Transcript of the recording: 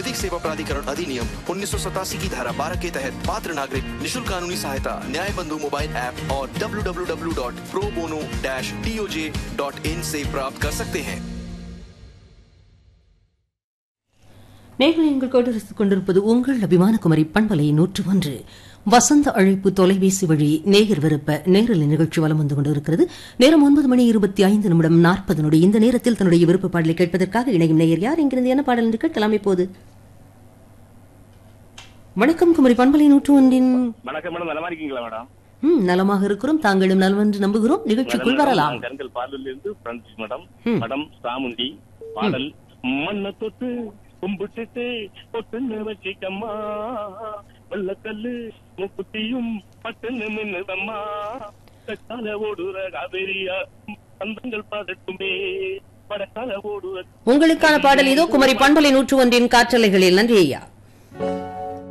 विधिक सेवा प्राधिकरण अधिनियम उन्नीस की धारा 12 के तहत पात्र नागरिक निशुल्क कानूनी सहायता न्याय बंधु मोबाइल ऐप और www.probono-toj.in से प्राप्त कर सकते हैं நேர்கள் நீங்கள் கேட்டு ரசித்துக் கொண்டிருப்பது உங்கள் அபிமான குமரி பண்பலை நூற்று ஒன்று வசந்த அழைப்பு தொலைபேசி வழி நேயர் விருப்ப நேரல் நிகழ்ச்சி வலம் வந்து கொண்டிருக்கிறது நேரம் ஒன்பது மணி இருபத்தி ஐந்து நிமிடம் நாற்பது நொடி இந்த நேரத்தில் தன்னுடைய விருப்ப பாடலை கேட்பதற்காக இணையும் நேயர் யார் இங்கிருந்து என்ன பாடல் என்று கேட்கலாம் இப்போது வணக்கம் குமரி பண்பலை நூற்று ஒன்றின் வணக்கம் மேடம் நலமா இருக்கீங்களா மேடம் ம், நலமாக இருக்கிறோம் தாங்களும் நலவென்று நம்புகிறோம் நிகழ்ச்சிக்குள் வரலாம் நான் கருங்கல் பார்லூர்ல இருந்து பிரான்சிஸ் மேடம் ம். மேடம் சாமுண்டி பாடல் மண்ண தொட்டு கும்பிட்டுட்டு பொட்டுன்னு வச்சிக்கம்மா வெள்ளக்கல்லு முக்குத்தியும் பட்டுன்னு மின்னுதம்மா கட்டால ஓடுற காவேரியா சந்தங்கள் பாடட்டுமே படக்கால ஓடுற உங்களுக்கான பாடல் இதோ குமரி பண்பலை நூற்று ஒன்றின் காற்றலைகளில் நன்றி ஐயா